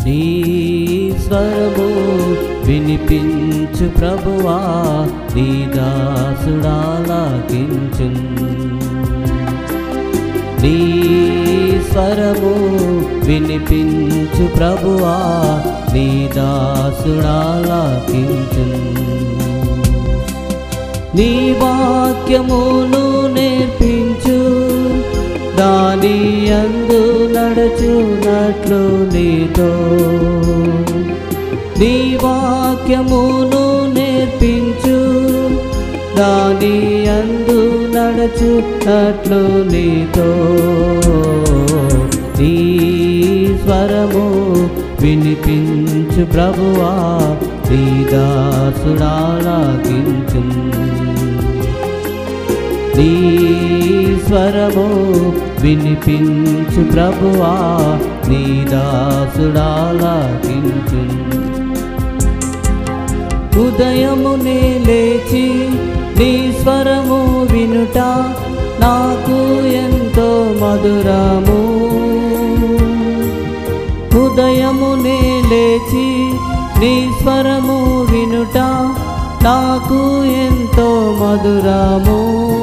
నీ స్వరము వినిపించు ప్రభువా నీ దాసుడాలాకించు నీ స్వరము వినిపించు ప్రభువా నీ దాసుడాలాకించు నీ వాక్యమును నేర్పించు దాని అందు నడుచున్నట్లు నీతో నీ వాక్యమును నేర్పించు దాని అందు నడుచున్నట్లు నీతో నీ స్వరము వినిపించు ప్రభువా నీ దాసుడాలాగించు నీ స్వరము వినిపించు ప్రభువా నీ దాసుడాలాగించు ఉదయమునే లేచి నీ స్వరము వినుట నాకు ఎంతో మధురము ఉదయమునే లేచి నీ స్వరము వినుట నాకు ఎంతో మధురము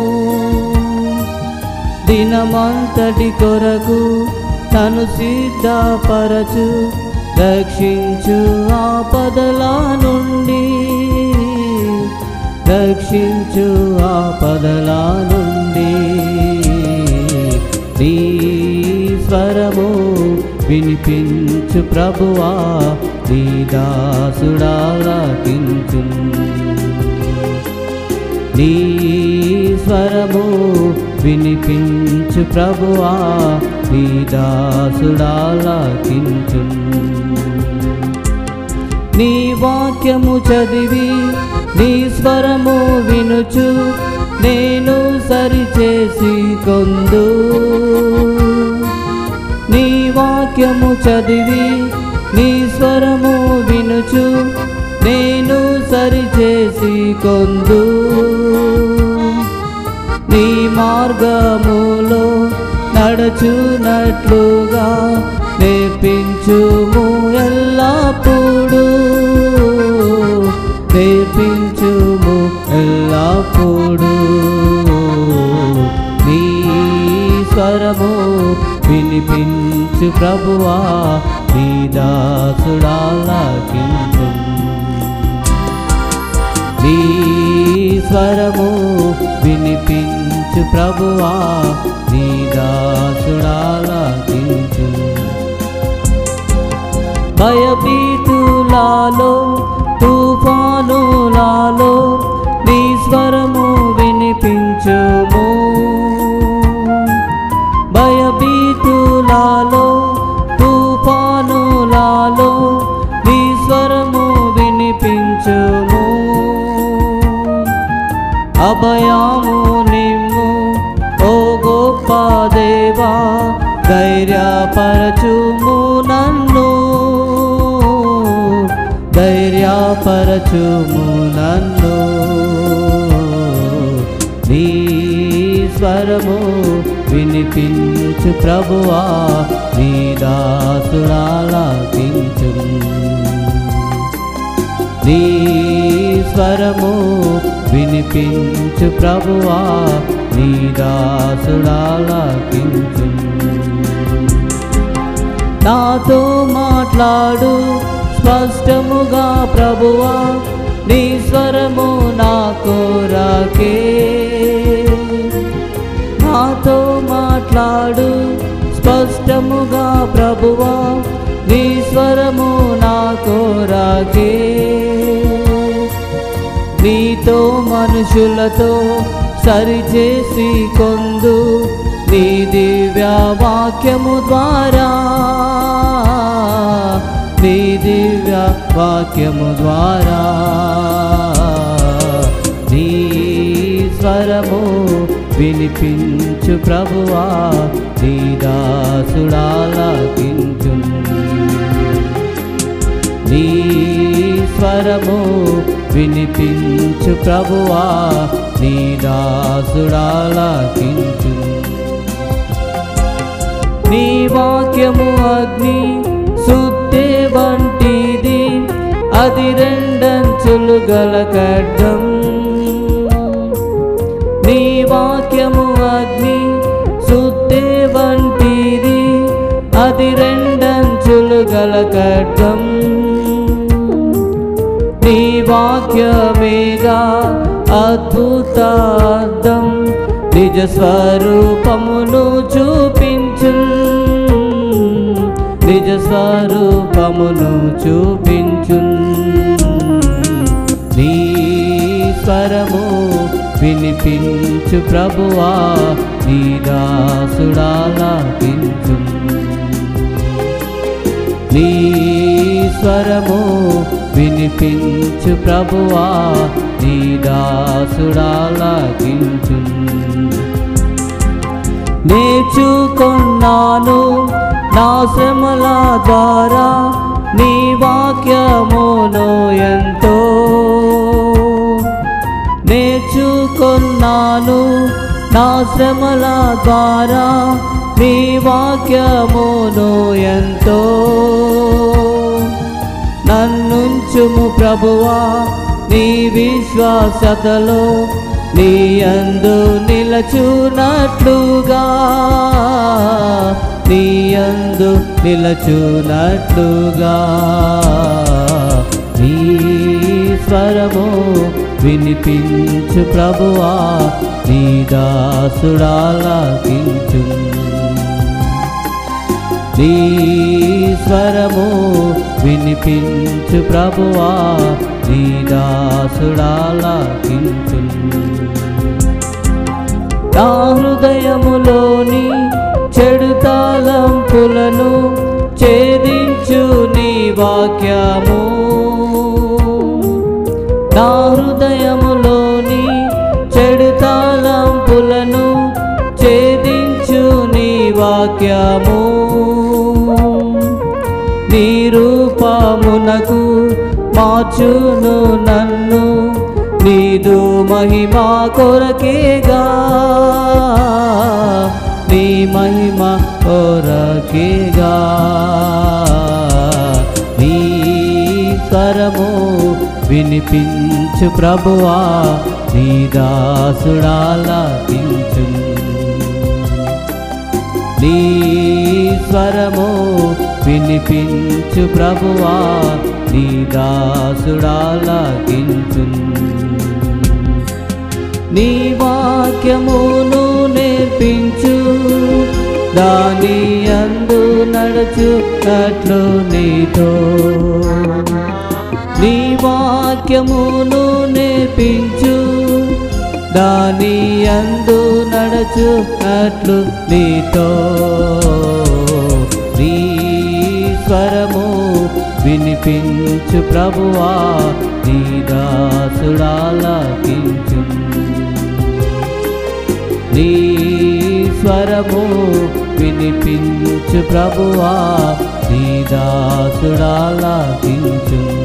దినమంతటి కొరకు తను సిద్ధపరచు రక్షించు ఆపదల నుండి రక్షించు ఆపదల నుండి నీ స్వరము వినిపించు ప్రభువా నీ దాసుడాలాకించు నీ స్వరము వినిపించు ప్రభువా నీ దాసుడాలాకించు నీ వాక్యము చదివి నీ స్వరము వినుచు నేను సరిచేసి కొందు నీ వాక్యము చదివి నీ స్వరము వినుచు నేను సరిచేసి కొందు నీ మార్గములో నడుచునట్లుగా నేర్పించుము ఎల్లప్పుడు నేర్పించుము ఎల్లప్పుడు నీ స్వరము వినిపించు ప్రభువా నీ దాసుడాలాకించు నీ స్వరము వినిపించు ప్రభువా నీ దాసుడాలాకించు భయభీతులాలో తుఫానులాలో నీ స్వరము వినిపించుము భయభీతులాలో తుఫానులాలో నీ స్వరము వినిపించుము అభయాము నిమ్ము ఓ గొప్ప దేవా ధైర్యపరచుము నన్ను ధైర్యపరచుము నన్ను నీ స్వరము వినిపించు ప్రభువా నీ దాసుడాలాకించు నీ స్వరము వినిపించు ప్రభువా నీ దాసుడాలాకించు నాతో మాట్లాడు స్పష్టముగా ప్రభువా నీ స్వరము నా కోరాకే నాతో మాట్లాడు స్పష్టముగా ప్రభువా నీ స్వరము నా కోరాకే నీతో మనుషులతో సరిచేసి కొందు నీ దివ్య వాక్యము ద్వారా నీ దివ్య వాక్యము ద్వారా నీ స్వరము వినిపించు ప్రభువా నీ దాసుడాలకించు నీ స్వరము వినిపించు ప్రభువా నీ దాసుడాలకించు నీ వాక్యము అగ్ని సుత్తే వంటిది అది రెండంచులు గల ఖడ్గం నీ వాక్యము అగ్ని సుత్తే వంటిది అది రెండంచులు గల ఖడ్గం నీ వాక్యమేగా అద్భుతార్థం నిజ స్వరూపమును చూపించు నిజ స్వరూపమును చూపించు నీ స్వరము వినిపించు ప్రభువా నీ దాసుడాలాపించు నీ స్వరము వినిపించు ప్రభువా నీ దాసుడాలాగించు నేర్చుకున్నాను నా శ్రమల ద్వారా నీ వాక్యమును ఎంతో నేర్చుకున్నాను నా శ్రమల ద్వారా నీ వాక్యమును ఎంతో నన్నుంచుము ప్రభువా నీ విశ్వాసతలో నీ అందు నిలచునట్లుగా నీ అందు నిలచునట్లుగా నీ స్వరము వినిపించు ప్రభువా నీ దాసుడాలకించు నీ స్వరము వినిపించు ప్రభువా నీ దాసుడాలకించు నా హృదయములోని చెడు తాళంపులను ఛేదించు నీ వాక్యము నా హృదయములోని చెడు తాళంపులను ఛేదించు నీ వాక్యము నీ రూపమునకు మార్చును నన్ను నీదు మహిమా కొరకేగా నీ మహిమ కొరకేగా నీ స్వరము వినిపించు ప్రభువా నీ దాసుడాలకించు నీ స్వరము వినిపించు ప్రభువా నీ దాసుడాలకించు నీ వాక్యమును నేర్పించు దాని అందు నడుచున్నట్లు నీతో నీ వాక్యమును నేర్పించు దాని అందు నడుచున్నట్లు నీతో నీ స్వరము వినిపించు ప్రభువా నీ దాసుడాలకించు నీ స్వరము వినిపించు ప్రభువా నీ దాసుడాలకించు